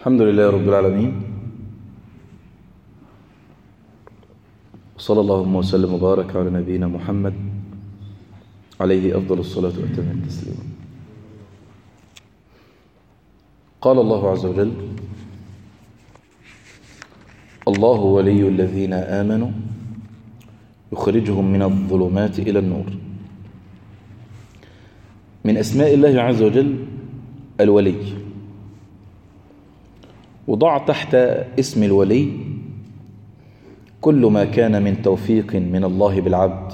الحمد لله رب العالمين وصلى اللهم وسلم وبارك على نبينا محمد عليه أفضل الصلاة وأتم التسليم قال الله عز وجل الله ولي الذين آمنوا يخرجهم من الظلمات إلى النور من أسماء الله عز وجل الولي وضع تحت اسم الولي كل ما كان من توفيق من الله بالعبد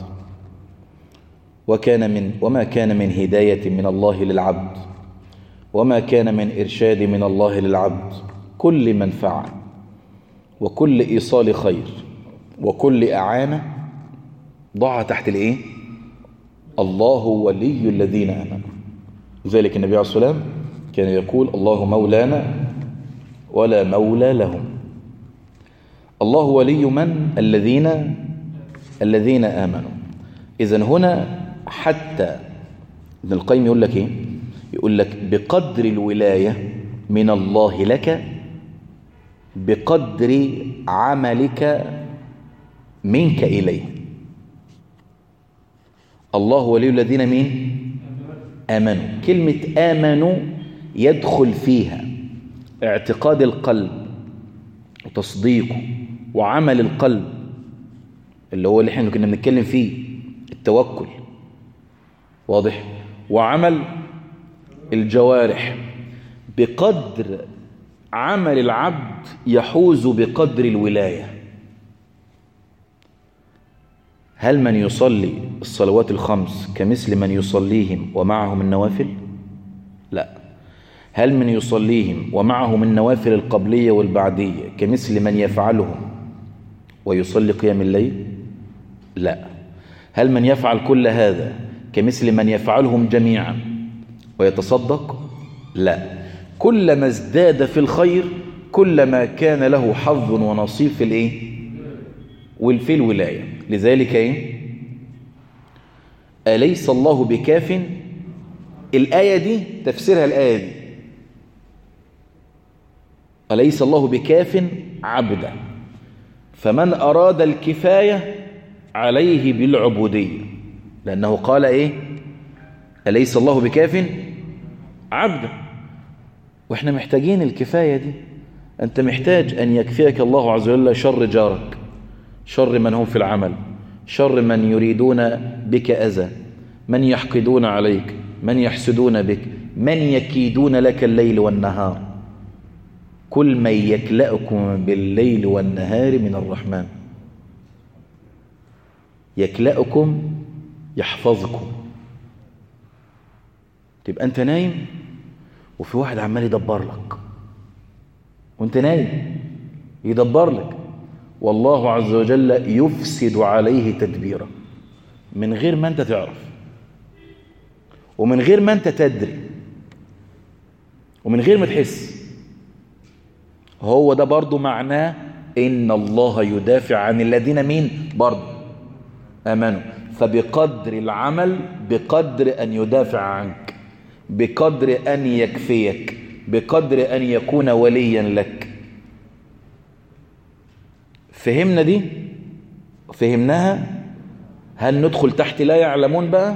وكان من وما كان من هداية من الله للعبد وما كان من إرشاد من الله للعبد كل منفعة وكل إيصال خير وكل أعانة ضع تحت الإيه؟ الله ولي الذين آمنوا لذلك النبي عليه الصلاة والسلام كان يقول الله مولانا ولا مولى لهم الله ولي من الذين الذين آمنوا إذا هنا حتى ابن القيم يقول لك إيه يقول لك بقدر الولاية من الله لك بقدر عملك منك إليه الله ولي الذين مين آمنوا كلمة آمنوا يدخل فيها اعتقاد القلب وتصديقه وعمل القلب اللي هو اللي احنا كنا بنتكلم فيه التوكل واضح وعمل الجوارح بقدر عمل العبد يحوز بقدر الولاية هل من يصلي الصلوات الخمس كمثل من يصليهم ومعهم النوافل لا هل من يصليهم ومعهم النوافل القبلية والبعدية كمثل من يفعلهم ويصلي قيام الليل لا هل من يفعل كل هذا كمثل من يفعلهم جميعا ويتصدق لا كلما ازداد في الخير كلما كان له حظ ونصيب في الايه وفي الولاية لذلك ايه أليس الله بكاف الآية دي تفسيرها الآية دي أليس الله بكاف عبدا فمن أراد الكفاية عليه بالعبودية لأنه قال إيه أليس الله بكاف عبدا وإحنا محتاجين الكفاية دي أنت محتاج أن يكفيك الله عز وجل شر جارك شر من هم في العمل شر من يريدون بك أذى من يحقدون عليك من يحسدون بك من يكيدون لك الليل والنهار كل من يكلأكم بالليل والنهار من الرحمن يكلأكم يحفظكم تبقى أنت نايم وفي واحد عمال يدبر لك وانت نايم يدبر لك والله عز وجل يفسد عليه تدبيره من غير ما انت تعرف ومن غير ما انت تدري ومن غير ما تحس هو ده برضو معناه ان الله يدافع عن الذين مين برضو امنوا فبقدر العمل بقدر ان يدافع عنك بقدر ان يكفيك بقدر ان يكون وليا لك فهمنا دي فهمناها هل ندخل تحت لا يعلمون بقى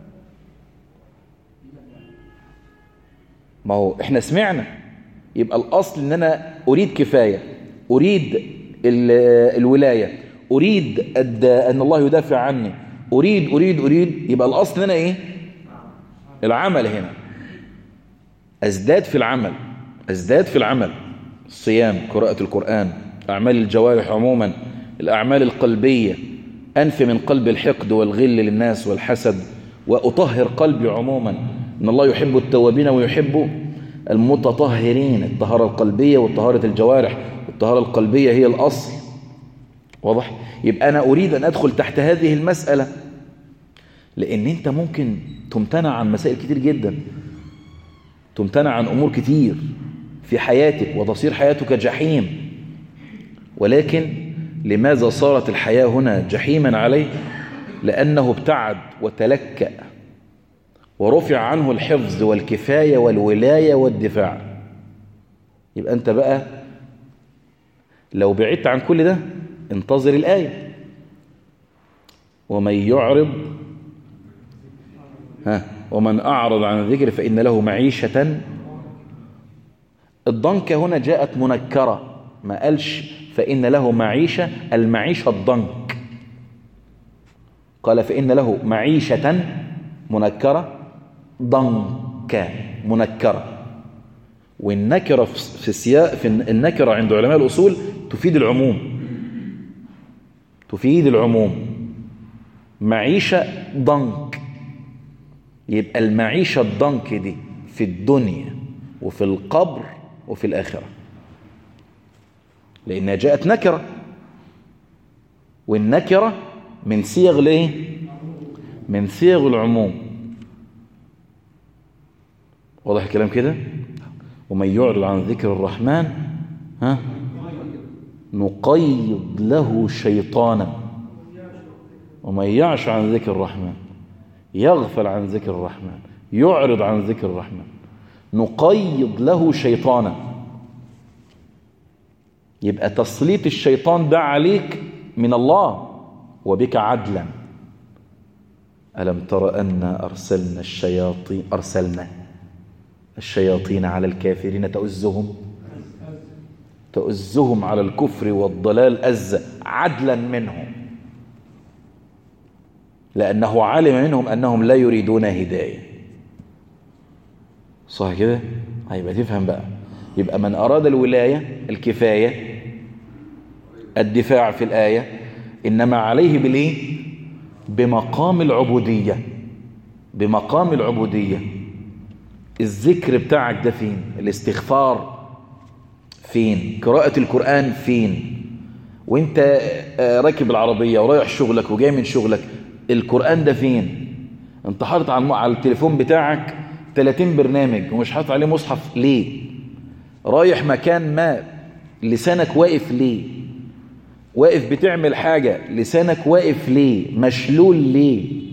ما هو احنا سمعنا يبقى الاصل ان انا اريد كفاية اريد الولاية اريد ان الله يدافع عني اريد اريد اريد يبقى الاصل ان انا ايه العمل هنا ازداد في العمل ازداد في العمل الصيام قراءة القرآن أعمال الجوارح عموما الأعمال القلبية أنفي من قلب الحقد والغل للناس والحسد وأطهر قلبي عموما إن الله يحب التوابين ويحب المتطهرين الطهارة القلبية والطهارة الجوارح الطهارة القلبية هي الأصل واضح يبقى أنا أريد أن أدخل تحت هذه المسألة لأن أنت ممكن تمتنع عن مسائل كتير جدا تمتنع عن أمور كتير في حياتك وتصير حياتك جحيم ولكن لماذا صارت الحياة هنا جحيما عليه لأنه ابتعد وتلكأ ورفع عنه الحفظ والكفاية والولاية والدفاع يبقى أنت بقى لو بعدت عن كل ده انتظر الآية ومن يعرض ها ومن أعرض عن الذكر فإن له معيشة الضنك هنا جاءت منكرة ما قالش فإن له معيشة المعيشة الضنك قال فإن له معيشة منكرة ضنك منكرة والنكرة في السياق في النكرة عند علماء الأصول تفيد العموم تفيد العموم معيشة ضنك يبقى المعيشة الضنك دي في الدنيا وفي القبر وفي الآخرة لأنها جاءت نكرة والنكرة من صيغ الايه من صيغ العموم واضح الكلام كده ومن يعرض عن ذكر الرحمن ها نقيض له شيطانا ومن يعش عن ذكر الرحمن يغفل عن ذكر الرحمن يعرض عن ذكر الرحمن نقيض له شيطانا يبقى تسليط الشيطان ده عليك من الله وبك عدلا ألم تر أن أرسلنا الشياطين أرسلنا الشياطين على الكافرين تؤزهم تؤزهم على الكفر والضلال أز عدلا منهم لأنه علم منهم أنهم لا يريدون هداية صح كده؟ هيبقى تفهم بقى يبقى من أراد الولاية الكفاية الدفاع في الآية إنما عليه بالإيه؟ بمقام العبودية بمقام العبودية الذكر بتاعك ده فين الاستغفار فين قراءة القرآن فين وانت راكب العربية ورايح شغلك وجاي من شغلك القرآن ده فين انت حاطط على التليفون بتاعك 30 برنامج ومش حاطط عليه مصحف ليه رايح مكان ما لسانك واقف ليه واقف بتعمل حاجة لسانك واقف ليه مشلول ليه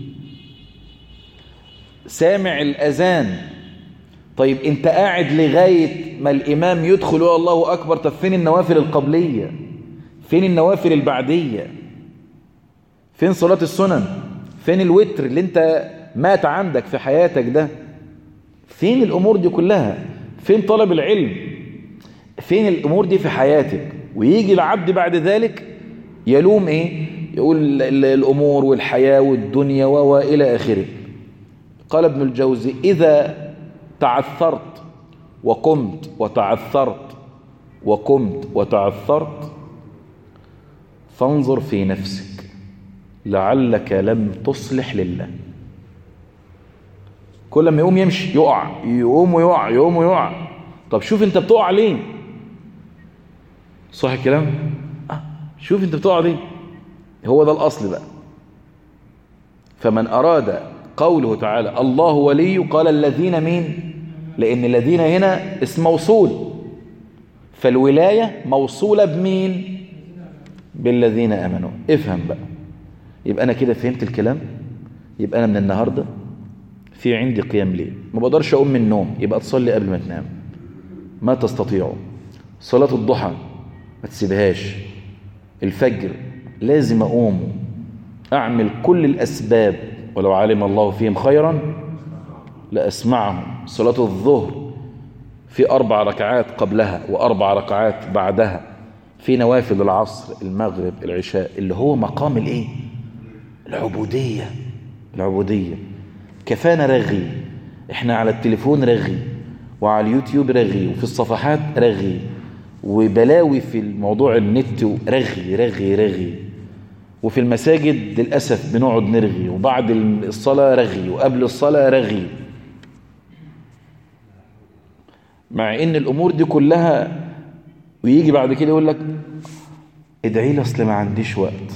سامع الأذان طيب انت قاعد لغاية ما الإمام يدخل الله أكبر طب فين النوافل القبلية فين النوافل البعدية فين صلاة السنن فين الوتر اللي انت مات عندك في حياتك ده فين الأمور دي كلها فين طلب العلم فين الأمور دي في حياتك ويجي العبد بعد ذلك يلوم ايه يقول الأمور والحياة والدنيا وإلى آخره قال ابن الجوزي إذا تعثرت وقمت وتعثرت وقمت وتعثرت فانظر في نفسك لعلك لم تصلح لله كل ما يقوم يمشي يقع يقوم ويقع يقوم ويقع طب شوف انت بتقع ليه صح الكلام آه. شوف انت بتقع ليه هو ده الاصل بقى فمن اراد قوله تعالى الله ولي قال الذين مين لان الذين هنا اسم موصول فالولاية موصولة بمين بالذين امنوا افهم بقى يبقى انا كده فهمت الكلام يبقى انا من النهاردة في عندي قيام ليل ما بقدرش اقوم من النوم يبقى تصلي قبل ما تنام ما تستطيع صلاة الضحى ما تسيبهاش الفجر لازم اقوم اعمل كل الاسباب ولو علم الله فيهم خيرا لاسمعهم صلاة الظهر في اربع ركعات قبلها واربع ركعات بعدها في نوافل العصر المغرب العشاء اللي هو مقام الايه العبودية العبودية كفانا رغي احنا على التليفون رغي وعلى اليوتيوب رغي وفي الصفحات رغي وبلاوي في الموضوع النت رغي رغي رغي وفي المساجد للأسف بنقعد نرغي وبعد الصلاة رغي وقبل الصلاة رغي مع ان الامور دي كلها ويجي بعد كده يقول لك ادعي لي اصل ما عنديش وقت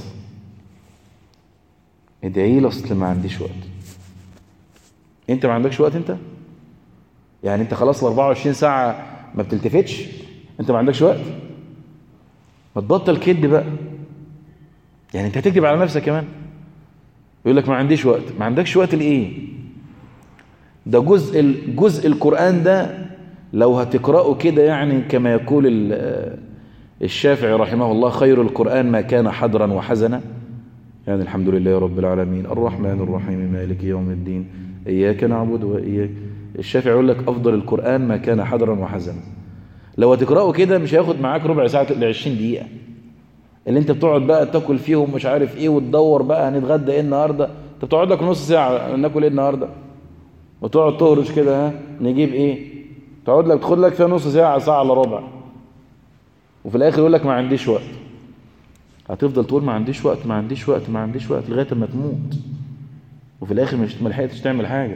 ادعي لي اصل ما عنديش وقت انت ما عندكش وقت انت يعني انت خلاص ال 24 ساعه ما بتلتفتش انت ما عندكش وقت ما تبطل كد بقى يعني انت هتكذب على نفسك كمان يقول لك ما عنديش وقت ما عندكش وقت لايه ده جزء جزء القران ده لو هتقرأوا كده يعني كما يقول الشافعي رحمه الله خير القرآن ما كان حضرا وحزنا يعني الحمد لله رب العالمين الرحمن الرحيم مالك يوم الدين إياك نعبد وإياك الشافعي يقول لك أفضل القرآن ما كان حضرا وحزنا لو هتقرأه كده مش هياخد معاك ربع ساعة ل 20 دقيقة اللي انت بتقعد بقى تاكل فيهم مش عارف ايه وتدور بقى هنتغدى ايه النهارده انت بتقعد لك نص ساعة ناكل ايه النهارده وتقعد تهرش كده ها نجيب ايه تقعد لك تاخد لك فيها نص ساعة ساعة الا ربع وفي الاخر يقول لك ما عنديش وقت هتفضل تقول ما عنديش وقت ما عنديش وقت ما عنديش وقت لغايه ما تموت وفي الاخر مش ما لحقتش تعمل حاجه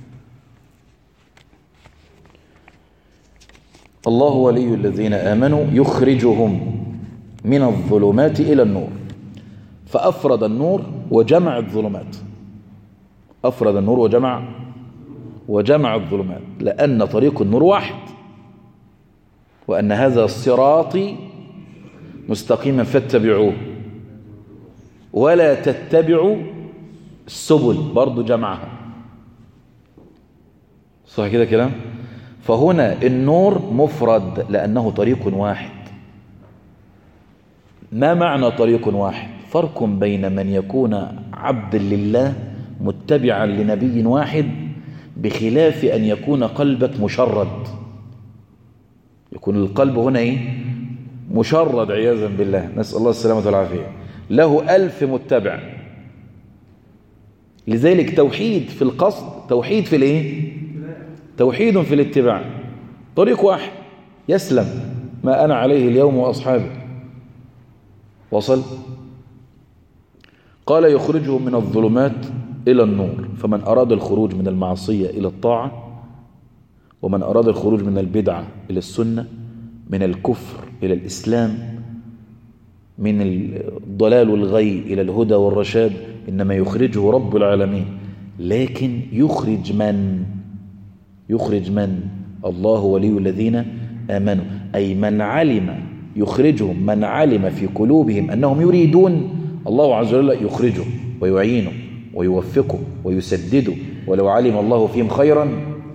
الله ولي الذين امنوا يخرجهم من الظلمات الى النور فافرد النور وجمع الظلمات افرد النور وجمع وجمع الظلمات لان طريق النور واحد وان هذا صراطي مستقيما فاتبعوه ولا تتبعوا السبل برضو جمعها صح كده كلام فهنا النور مفرد لأنه طريق واحد ما معنى طريق واحد فرق بين من يكون عبد لله متبعا لنبي واحد بخلاف أن يكون قلبك مشرد يكون القلب هنا إيه مشرد عياذا بالله نسأل الله السلامة والعافية له ألف متبع لذلك توحيد في القصد توحيد في الايه توحيد في الاتباع طريق واحد يسلم ما أنا عليه اليوم وأصحابي وصل قال يخرجهم من الظلمات إلى النور فمن أراد الخروج من المعصية إلى الطاعة ومن أراد الخروج من البدعة إلى السنة من الكفر إلى الإسلام من الضلال والغي إلى الهدى والرشاد إنما يخرجه رب العالمين لكن يخرج من يخرج من الله ولي الذين آمنوا أي من علم يخرجهم من علم في قلوبهم أنهم يريدون الله عز وجل يخرجه ويعينه ويوفقه ويسدده ولو علم الله فيهم خيرا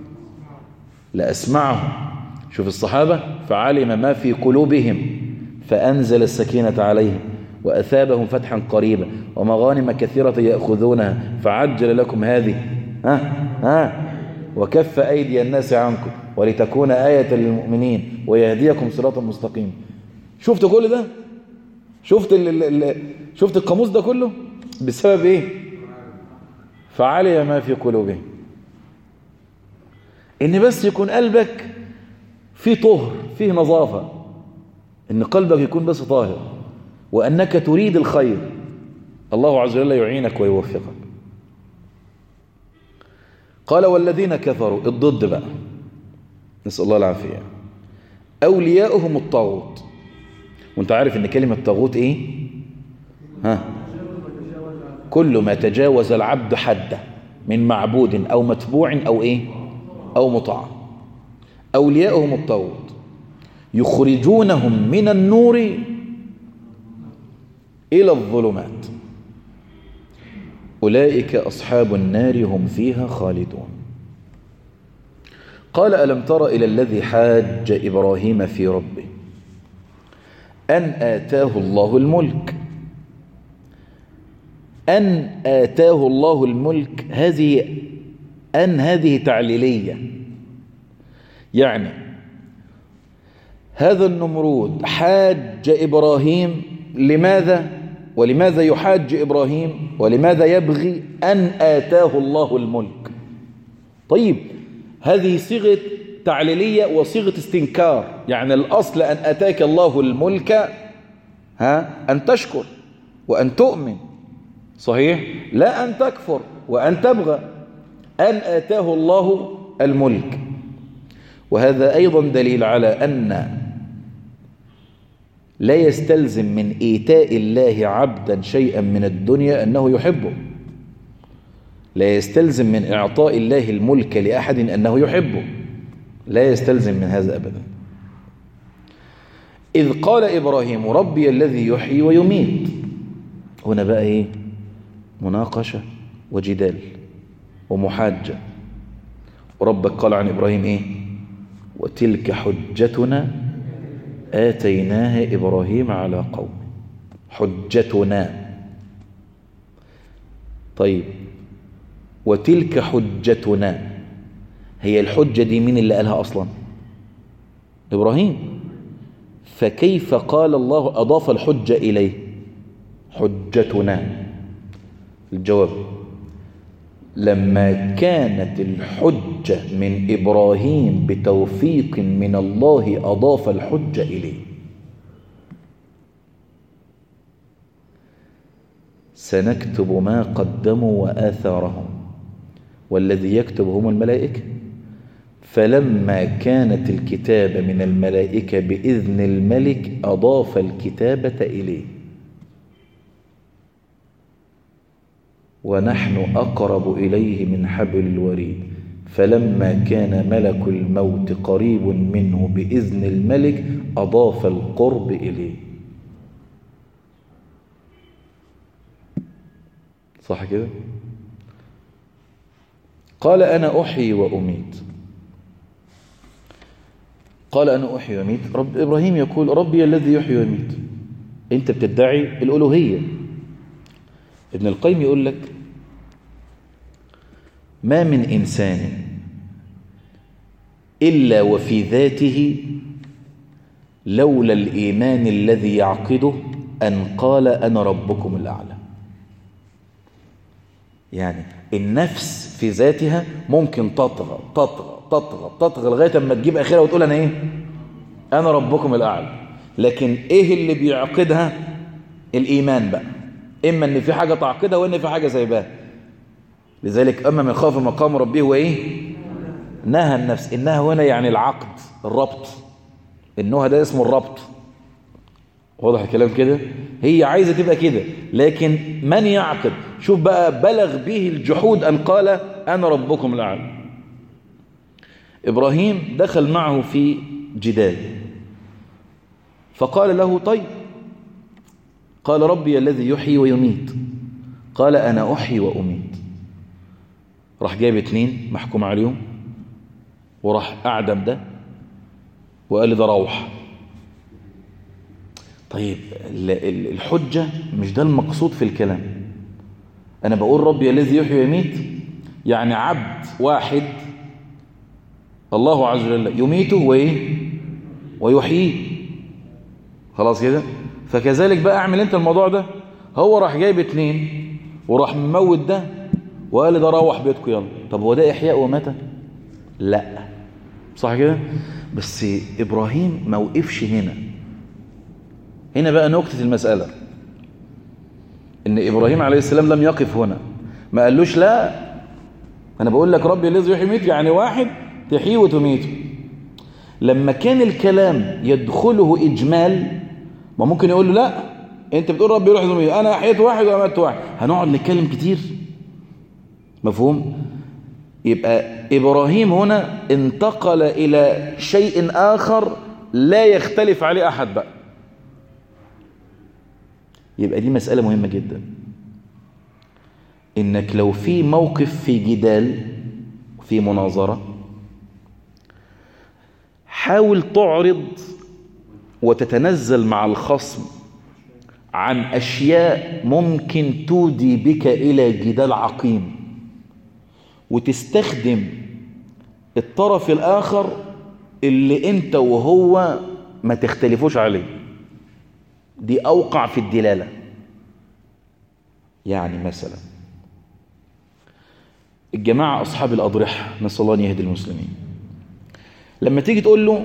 لأسمعهم شوف الصحابة فعلم ما في قلوبهم فأنزل السكينة عليهم وأثابهم فتحا قريبا ومغانم كثيرة يأخذونها فعجل لكم هذه ها ها وكف أيدي الناس عنكم ولتكون آية للمؤمنين ويهديكم صراطا مستقيما شفت كل ده شفت ال ال شفت القاموس ده كله بسبب ايه فعلم ما في قلوبهم ان بس يكون قلبك فيه طهر فيه نظافة ان قلبك يكون بس طاهر وانك تريد الخير الله عز وجل يعينك ويوفقك قال والذين كفروا الضد بقى نسأل الله العافية أولياؤهم الطاغوت وانت عارف ان كلمة طاغوت ايه ها كل ما تجاوز العبد حده من معبود او متبوع او ايه او مطاع أولياؤهم الطاغوت يخرجونهم من النور إلى الظلمات أولئك أصحاب النار هم فيها خالدون قال ألم تر إلى الذي حاج إبراهيم في ربه أن آتاه الله الملك أن آتاه الله الملك هذه أن هذه تعليلية يعني هذا النمرود حاج إبراهيم لماذا ولماذا يحاج إبراهيم ولماذا يبغي أن آتاه الله الملك طيب هذه صيغة تعليلية وصيغة استنكار يعني الأصل أن أتاك الله الملك ها أن تشكر وأن تؤمن صحيح لا أن تكفر وأن تبغى أن آتاه الله الملك وهذا أيضا دليل على أن لا يستلزم من إيتاء الله عبدا شيئا من الدنيا أنه يحبه لا يستلزم من إعطاء الله الملك لأحد أنه يحبه لا يستلزم من هذا أبدا إذ قال إبراهيم ربي الذي يحيي ويميت هنا بقى إيه مناقشة وجدال ومحاجة وربك قال عن إبراهيم إيه وتلك حجتنا آتيناها إبراهيم على قوم حجتنا طيب وتلك حجتنا هي الحجة دي مين اللي قالها أصلا إبراهيم فكيف قال الله أضاف الحجة إليه حجتنا الجواب لما كانت الحجة من إبراهيم بتوفيق من الله أضاف الحجة إليه سنكتب ما قدموا وآثارهم والذي يكتب هم الملائكة فلما كانت الكتابة من الملائكة بإذن الملك أضاف الكتابة إليه ونحن أقرب إليه من حبل الوريد فلما كان ملك الموت قريب منه بإذن الملك أضاف القرب إليه صح كده قال أنا أحيي وأميت قال أنا أحيي وأميت رب إبراهيم يقول ربي الذي يحيي ويميت أنت بتدعي الألوهية ابن القيم يقول لك ما من إنسان إلا وفي ذاته لولا الإيمان الذي يعقده أن قال أنا ربكم الأعلى يعني النفس في ذاتها ممكن تطغى تطغى تطغى تطغى لغاية أما تجيب آخرها وتقول أنا إيه أنا ربكم الأعلى لكن إيه اللي بيعقدها الإيمان بقى إما إن في حاجة تعقدها وإن في حاجة سايباها لذلك أما من خاف مقام ربه هو إيه نهى النفس إنها هنا يعني العقد الربط النهى ده اسمه الربط واضح الكلام كده هي عايزة تبقى كده لكن من يعقد شوف بقى بلغ به الجحود أن قال أنا ربكم الأعلى إبراهيم دخل معه في جدال فقال له طيب قال ربي الذي يحيي ويميت قال أنا أحيي وأميت راح جايب اتنين محكوم عليهم وراح أعدم ده وقال لي ده روح طيب الحجة مش ده المقصود في الكلام أنا بقول ربي الذي يحيي ويميت يعني عبد واحد الله عز وجل يميته وإيه ويحييه خلاص كده فكذلك بقى اعمل انت الموضوع ده هو راح جايب اتنين وراح مموت ده وقال ده روح بيتكم يلا طب هو ده احياء ومتى لا صح كده بس ابراهيم ما وقفش هنا هنا بقى نكتة المسألة ان ابراهيم عليه السلام لم يقف هنا ما قالوش لا انا بقول لك ربي الذي يحيي ويميت يعني واحد تحييه وتميته لما كان الكلام يدخله اجمال ما ممكن يقول له لا انت بتقول ربي يروح يميت انا احييت واحد وامت واحد هنقعد نتكلم كتير مفهوم يبقى ابراهيم هنا انتقل الى شيء اخر لا يختلف عليه احد بقى يبقى دي مسألة مهمة جدا انك لو في موقف في جدال في مناظرة حاول تعرض وتتنزل مع الخصم عن أشياء ممكن تودي بك إلى جدال عقيم وتستخدم الطرف الآخر اللي انت وهو ما تختلفوش عليه دي أوقع في الدلالة يعني مثلا الجماعة أصحاب الأضرحة نسأل الله أن يهدي المسلمين لما تيجي تقول له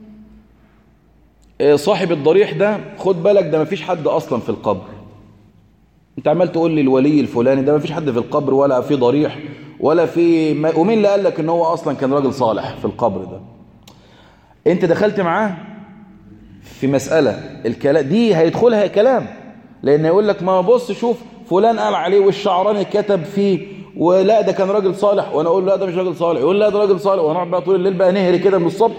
صاحب الضريح ده خد بالك ده مفيش حد أصلا في القبر انت عمال تقول لي الولي الفلاني ده مفيش حد في القبر ولا في ضريح ولا في ومين اللي قال لك ان هو اصلا كان راجل صالح في القبر ده انت دخلت معاه في مسألة الكلام دي هيدخلها كلام لان يقول لك ما بص شوف فلان قال عليه والشعراني كتب فيه ولا ده كان راجل صالح وانا اقول لا ده مش راجل صالح يقول لا ده راجل صالح ونقعد بقى طول الليل بقى نهري كده من الصبح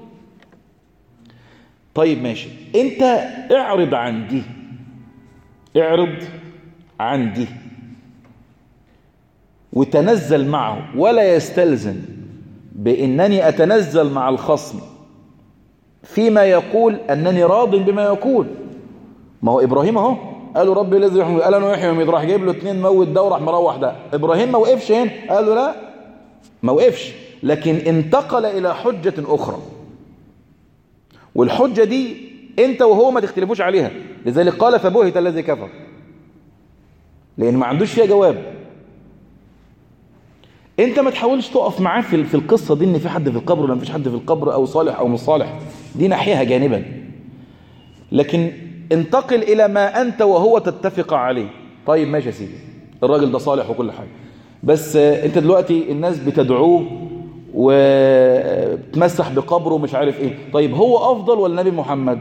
طيب ماشي انت اعرض عن دي اعرض عن دي وتنزل معه ولا يستلزم بانني اتنزل مع الخصم فيما يقول انني راض بما يقول ما هو ابراهيم اهو قالوا ربي الذي يحيي قال انا يحيي ويميت راح جايب له اثنين موت ده وراح مروح ده ابراهيم ما وقفش هنا قال له لا ما وقفش لكن انتقل الى حجه اخرى والحجه دي انت وهو ما تختلفوش عليها لذلك قال فبهت الذي كفر لان ما عندوش فيها جواب انت ما تحاولش تقف معاه في في القصه دي ان في حد في القبر ولا ما فيش حد في القبر او صالح او مش صالح دي ناحيها جانبا لكن انتقل الى ما انت وهو تتفق عليه طيب ماشي يا سيدي الراجل ده صالح وكل حاجه بس انت دلوقتي الناس بتدعوه وتمسح بقبره ومش عارف ايه طيب هو افضل ولا النبي محمد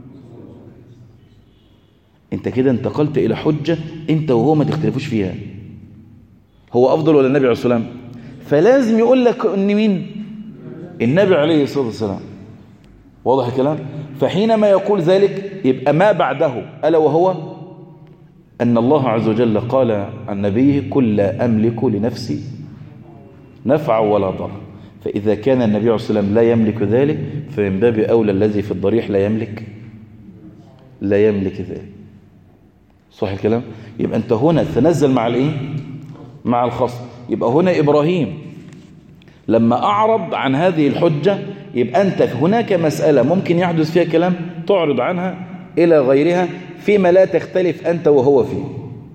انت كده انتقلت الى حجه انت وهو ما تختلفوش فيها هو افضل ولا النبي عليه الصلاه والسلام فلازم يقول لك ان مين النبي عليه الصلاه والسلام واضح الكلام فحينما يقول ذلك يبقى ما بعده الا وهو ان الله عز وجل قال عن نبيه كل لا املك لنفسي نفع ولا ضر فاذا كان النبي عليه الصلاه والسلام لا يملك ذلك فمن باب اولى الذي في الضريح لا يملك لا يملك ذلك صح الكلام يبقى انت هنا تنزل مع الايه مع الخصم يبقى هنا إبراهيم لما أعرض عن هذه الحجة يبقى أنت هناك مسألة ممكن يحدث فيها كلام تعرض عنها إلى غيرها فيما لا تختلف أنت وهو فيه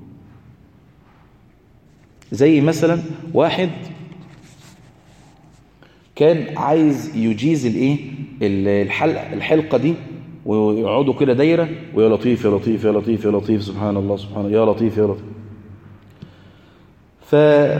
زي مثلا واحد كان عايز يجيز الايه الحلقه الحلقه دي ويقعدوا كده دايره ويا لطيف يا لطيف يا لطيف يا لطيف سبحان الله سبحان الله يا لطيف يا لطيف ف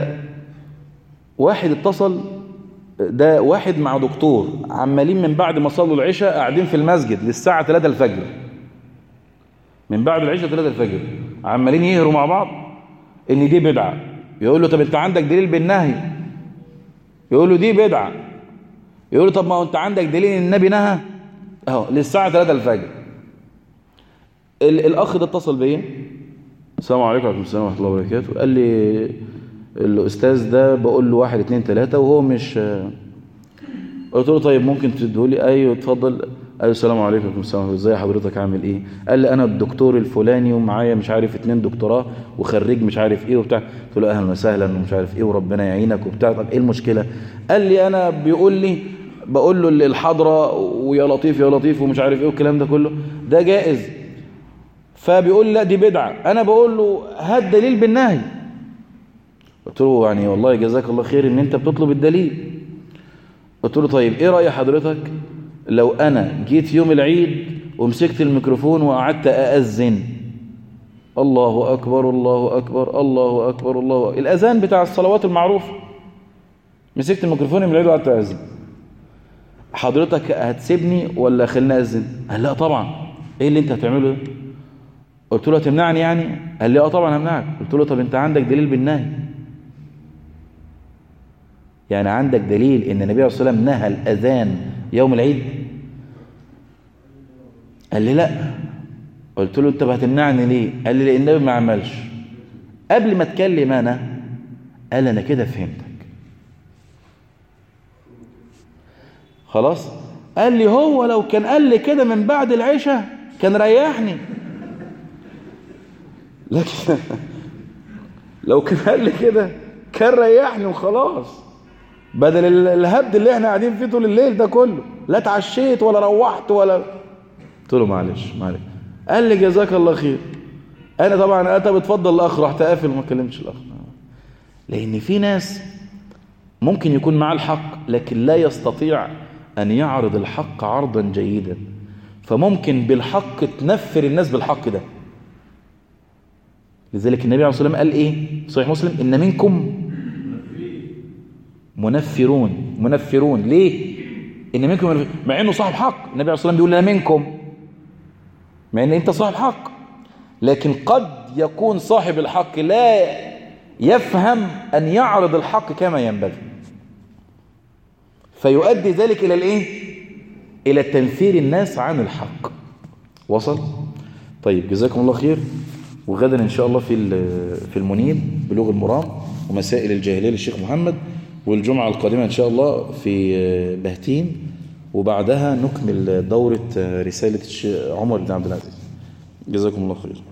واحد اتصل ده واحد مع دكتور عمالين من بعد ما صلوا العشاء قاعدين في المسجد للساعة 3 الفجر من بعد العشاء 3 الفجر عمالين يهروا مع بعض ان دي بدعة يقول له طب انت عندك دليل بالنهي يقول له دي بدعة يقول له طب ما انت عندك دليل ان النبي نهى اهو للساعة 3 الفجر الاخ ده اتصل بيا السلام عليكم وعليكم السلام ورحمة الله وبركاته قال لي الأستاذ ده بقول له واحد اتنين تلاتة وهو مش قلت له طيب ممكن تدولي أيوه اتفضل أيوه السلام عليكم وعليكم السلام ازاي حضرتك عامل إيه قال لي أنا الدكتور الفلاني ومعايا مش عارف اتنين دكتوراه وخريج مش عارف إيه وبتاع قلت له أهلا وسهلا ومش عارف إيه وربنا يعينك وبتاع طب إيه المشكلة قال لي أنا بيقول لي بقول له الحضرة ويا لطيف يا لطيف ومش عارف إيه والكلام ده كله ده جائز فبيقول لي لا دي بدعة أنا بقول له هات دليل بالنهي قلت له يعني والله جزاك الله خير ان انت بتطلب الدليل قلت له طيب ايه رأي حضرتك لو انا جيت يوم العيد ومسكت الميكروفون وقعدت أأذن الله أكبر الله أكبر الله أكبر الله أكبر. الأذان بتاع الصلوات المعروف مسكت الميكروفون من العيد وقعدت أأذن حضرتك هتسيبني ولا خليني أذن قال لا طبعا ايه اللي انت هتعمله ده قلت له هتمنعني يعني قال لي اه طبعا همنعك قلت له طب انت عندك دليل بالنهي يعني عندك دليل ان النبي عليه الصلاه والسلام نهى الاذان يوم العيد قال لي لا قلت له انت هتمنعني ليه قال لي لان النبي ما عملش قبل ما اتكلم انا قال انا كده فهمتك خلاص قال لي هو لو كان قال لي كده من بعد العشاء كان ريحني لكن لو كان قال لي كده كان ريحني وخلاص بدل الهبد اللي احنا قاعدين فيه طول الليل ده كله لا اتعشيت ولا روحت ولا قلت له معلش معلش قال لي جزاك الله خير انا طبعا انت بتفضل الاخ رحت قافل وما كلمتش الاخ لان في ناس ممكن يكون معاه الحق لكن لا يستطيع ان يعرض الحق عرضا جيدا فممكن بالحق تنفر الناس بالحق ده لذلك النبي عليه الصلاه والسلام قال ايه صحيح مسلم ان منكم منفرون منفرون ليه ان منكم منفرون. مع انه صاحب حق النبي عليه الصلاه والسلام بيقول لا منكم مع ان انت صاحب حق لكن قد يكون صاحب الحق لا يفهم ان يعرض الحق كما ينبغي فيؤدي ذلك الى الايه الى تنفير الناس عن الحق وصل طيب جزاكم الله خير وغدا ان شاء الله في في المنيب بلوغ المرام ومسائل الجاهليه للشيخ محمد والجمعة القادمة إن شاء الله في بهتين وبعدها نكمل دورة رسالة عمر بن عبد العزيز جزاكم الله خير